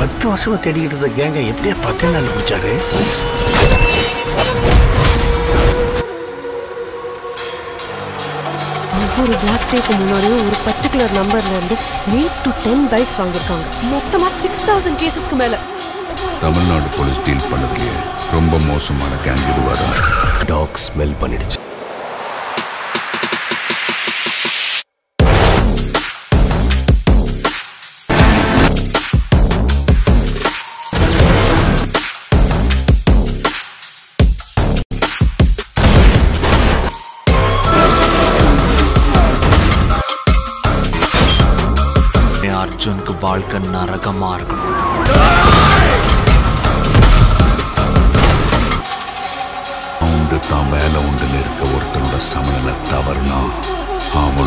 பத்து வருஷமா தேடிக்கிட்டு இருந்த கேங்க எப்படியா பத்தே நாள் பிடிச்சாரு ஒவ்வொரு பிளாக் டேக்கு முன்னாடியும் ஒரு பர்டிகுலர் நம்பர்ல இருந்து எயிட் டு டென் பைக்ஸ் வாங்கியிருக்காங்க மொத்தமா சிக்ஸ் தௌசண்ட் கேசஸ்க்கு மேல தமிழ்நாடு போலீஸ் டீல் பண்ணதுலயே ரொம்ப மோசமான கேங் இதுவாக தான் டாக் ஸ்மெல் பண்ணிடுச்சு என் அர்ஜுனுக்கு வாழ்க்கை நரகமா இருக்கணும் உண்டு தான் வேலை உண்டுன்னு இருக்க ஒருத்தனோட சமநிலை தவறுனா அவன்